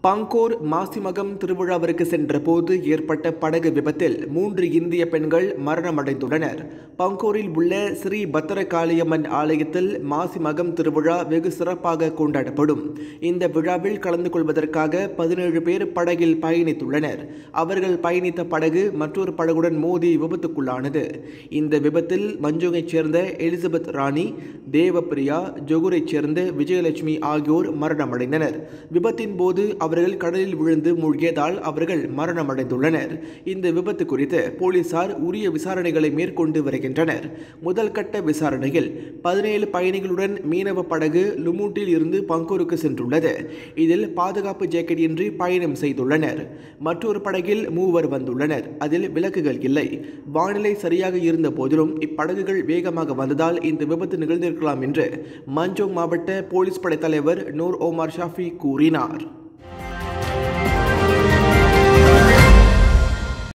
Pangkor Masi Magam திருவிழாவிற்கு சென்ற போது ஏற்பட்ட படகு விபத்தில் மூன்று இந்திய பெண்கள் மரணமடைந்துள்ளனர் பங்கோரில் உள்ள ஸ்ரீ பத்திரகாளியம்மன் ஆலயத்தில் மாசிமகம் திருவிழா வெகு சிறப்பாக கொண்டாடப்படும் இந்த விழாவில் கலந்து கொள்வதற்காக பதினேழு பேர் படகில் பயணித்துள்ளனர் அவர்கள் பயணித்த படகு மற்றொரு படகுடன் மோதி விபத்துக்குள்ளானது இந்த விபத்தில் மஞ்சுங்கைச் சேர்ந்த எலிசபெத் ராணி தேவப்பிரியா ஜொகூரைச் சேர்ந்த விஜயலட்சுமி ஆகியோர் மரணமடைந்தனர் விபத்தின் போது அவர்கள் கடலில் விழுந்து மூழ்கியதால் அவர்கள் மரணமடைந்துள்ளனர் இந்த விபத்து குறித்து போலீசார் உரிய விசாரணைகளை மேற்கொண்டு வருகின்றனர் முதல் கட்ட விசாரணையில் பதினேழு பயணிகளுடன் மீனவ படகு லுமூட்டில் இருந்து பங்கூருக்கு சென்றுள்ளது இதில் பாதுகாப்பு ஜாக்கெட் இன்றி பயணம் செய்துள்ளனர் மற்றொரு படகில் மூவர் வந்துள்ளனர் அதில் விளக்குகள் இல்லை வானிலை சரியாக இருந்த போதிலும் இப்படகுகள் வேகமாக வந்ததால் இந்த விபத்து நிகழ்ந்திருக்கலாம் என்று மஞ்சோங் மாவட்ட போலீஸ் படை தலைவர் நூர் ஓமார் ஷாஃபி கூறினார்